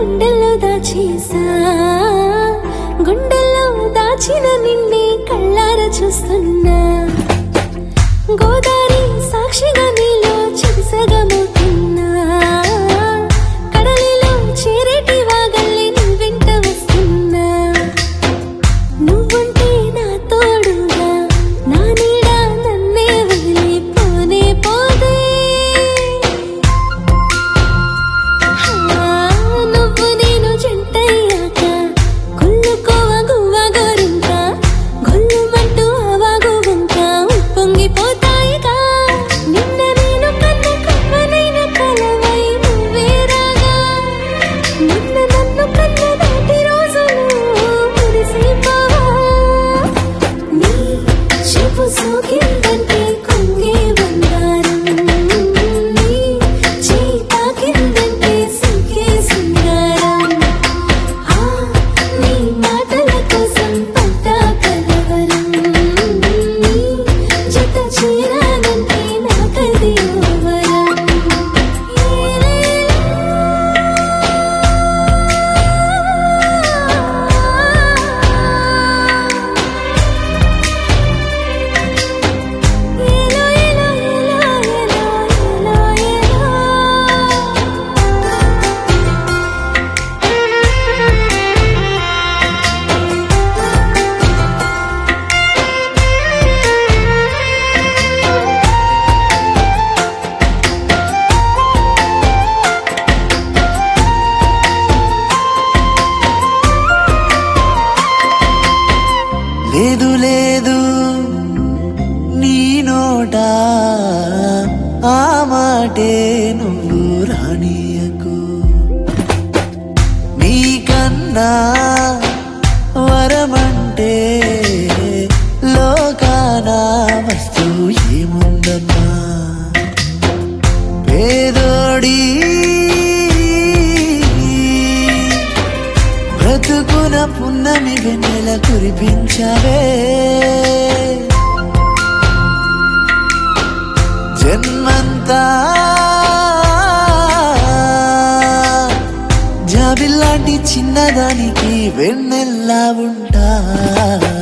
గుండెల్లో దాచేసా గుండెల్లో దాచిన నిన్నే కళ్ళార చూస్తున్నా గోదారి సాక్షిగా నీలో చిరుసగమవుతున్నా కడలిలో చేరేటి వాగల్లి నీ వెంట వస్తున్నా నువ్వుంటే నా తోడుగా నా నీడ నన్నే వదిలి పోనే పోదే ఆ, నువ్వు నేను జంటయ్యాక కుళ్ళుకోవ గువ్వ గోరింక గొల్లుమంటూ అవాగు వంక ఉప్పొంగిపోతాయిగా నిన్న నేను కన్న కమ్మనైన కలవై నువ్వే రాగా నిన్న నన్ను కన్న నాటి రోజులు మురిసిపోవా నీ చూపు సోకిందంటే కొంగే బంగారం నీ చేయి తాకిందంటే సిగ్గే సింగారం ఆ నీ మాటల కోసం పడ్డా కలవరం నీ జత చేరానంటే నాకది వరం ఏలో ఏలో ఏలో ఏలో ఏలో లేదు లేదు నీ నోట ఆ మాటే నువ్వు రానియకు నీకన్నా వరమంటే లోకాన వస్తువు ఏముందమ్మా పేదోడి బ్రతుకున పున్నమి వెన్నెల కురిపించవే జన్మంతా జాబిల్లాంటి చిన్నదానికి వెన్నెల్లా ఉంటా